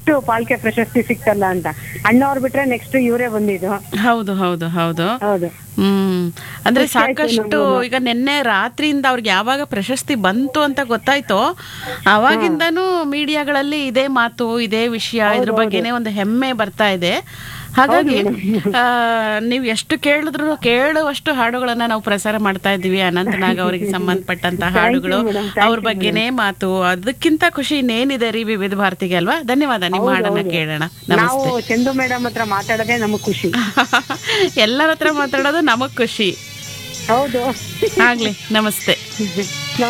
ಪಾಲ್ಕೆ ಪ್ರಶಸ್ತಿ ಸಿಕ್ತಲ್ಲ ಅಂತ ಅಣ್ಣವ್ರು ಬಿಟ್ರೆ ನೆಕ್ಸ್ಟ್ ಇವರೇ ಬಂದಿದ್ದು ಹೌದು ಹೌದು ಹೌದು ಹೌದು ಹ್ಮ್ ಅಂದ್ರೆ ಸಾಕಷ್ಟು ಈಗ ನಿನ್ನೆ ರಾತ್ರಿಯಿಂದ ಅವ್ರಿಗೆ ಯಾವಾಗ ಪ್ರಶಸ್ತಿ ಬಂತು ಅಂತ ಗೊತ್ತಾಯ್ತೋ ಅವಾಗಿಂದನೂ ಮೀಡಿಯಾಗಳಲ್ಲಿ ಇದೇ ಮಾತು ಇದೇ ವಿಷಯ ಇದ್ರ ಬಗ್ಗೆನೇ ಒಂದು ಹೆಮ್ಮೆ ಬರ್ತಾ ಇದೆ ಹಾಗಾಗಿ ಆ, ನೀವು ಎಷ್ಟು ಕೇಳಿದ್ರು ಕೇಳುವಷ್ಟು ಹಾಡುಗಳನ್ನ ನಾವು ಪ್ರಸಾರ ಮಾಡ್ತಾ ಇದ್ದೀವಿ ಅನಂತನಾಗ್ ಅವರಿಗೆ ಸಂಬಂಧಪಟ್ಟಂತ ಹಾಡುಗಳು madam. ಅವ್ರ ಬಗ್ಗೆನೇ ಮಾತು ಅದಕ್ಕಿಂತ ಖುಷಿ ಇನ್ನೇನಿದೆ ರೀ ವಿವಿಧ ಭಾರತಿಗೆ ಅಲ್ವಾ ಧನ್ಯವಾದ ನಿಮ್ಮ ಹಾಡನ್ನ ಕೇಳೋಣ ನಾವು ನಮಸ್ತೆ ಚಂದು ಮೇಡಮ್ ಹತ್ರ ಮಾತಾಡೋದೇ ನಮಗ್ ಖುಷಿ ಎಲ್ಲರ ಹತ್ರ ಮಾತಾಡೋದು ನಮಗ್ ಖುಷಿ ಹೌದು ಆಗ್ಲಿ ನಮಸ್ತೆ